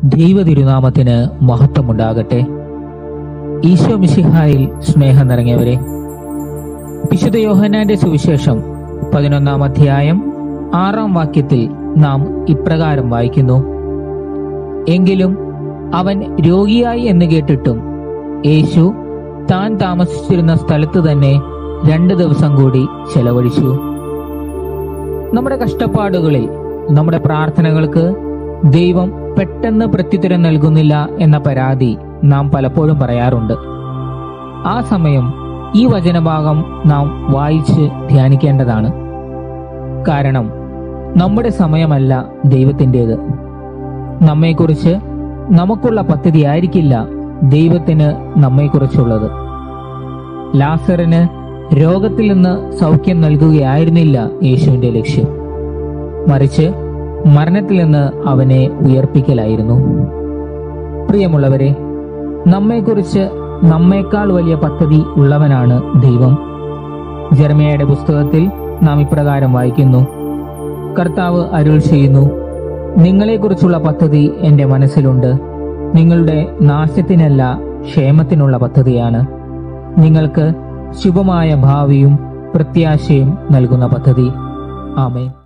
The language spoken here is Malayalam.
ദൈവ തിരുനാമത്തിന് മഹത്വമുണ്ടാകട്ടെ ഈശോ മിശിഹായിൽ സ്നേഹം നിറങ്ങിയവരെ വിശുദ്ധ യോഹന്നാന്റെ സുവിശേഷം പതിനൊന്നാം അധ്യായം ആറാം വാക്യത്തിൽ നാം ഇപ്രകാരം വായിക്കുന്നു എങ്കിലും അവൻ രോഗിയായി എന്ന് കേട്ടിട്ടും യേശു താൻ താമസിച്ചിരുന്ന സ്ഥലത്ത് തന്നെ രണ്ട് ദിവസം കൂടി ചെലവഴിച്ചു നമ്മുടെ കഷ്ടപ്പാടുകളിൽ നമ്മുടെ പ്രാർത്ഥനകൾക്ക് ദൈവം പെട്ടെന്ന് പ്രത്യുത്തരം നൽകുന്നില്ല എന്ന പരാതി നാം പലപ്പോഴും പറയാറുണ്ട് ആ സമയം ഈ വചനഭാഗം നാം വായിച്ച് ധ്യാനിക്കേണ്ടതാണ് കാരണം നമ്മുടെ സമയമല്ല ദൈവത്തിൻ്റെത് നമ്മെക്കുറിച്ച് നമുക്കുള്ള പദ്ധതി ആയിരിക്കില്ല ദൈവത്തിന് നമ്മെക്കുറിച്ചുള്ളത് ലാസറിന് രോഗത്തിൽ നിന്ന് സൗഖ്യം നൽകുകയായിരുന്നില്ല യേശുവിന്റെ ലക്ഷ്യം മറിച്ച് മരണത്തിൽ നിന്ന് അവനെ ഉയർപ്പിക്കലായിരുന്നു പ്രിയമുള്ളവരെ നമ്മെക്കുറിച്ച് നമ്മേക്കാൾ വലിയ പദ്ധതി ഉള്ളവനാണ് ദൈവം ജർമ്മയുടെ പുസ്തകത്തിൽ നാം ഇപ്രകാരം വായിക്കുന്നു കർത്താവ് അരുൾ ചെയ്യുന്നു നിങ്ങളെക്കുറിച്ചുള്ള പദ്ധതി എൻ്റെ മനസ്സിലുണ്ട് നിങ്ങളുടെ നാശത്തിനല്ല ക്ഷേമത്തിനുള്ള പദ്ധതിയാണ് നിങ്ങൾക്ക് ശുഭമായ ഭാവിയും പ്രത്യാശയും നൽകുന്ന പദ്ധതി ആമേൻ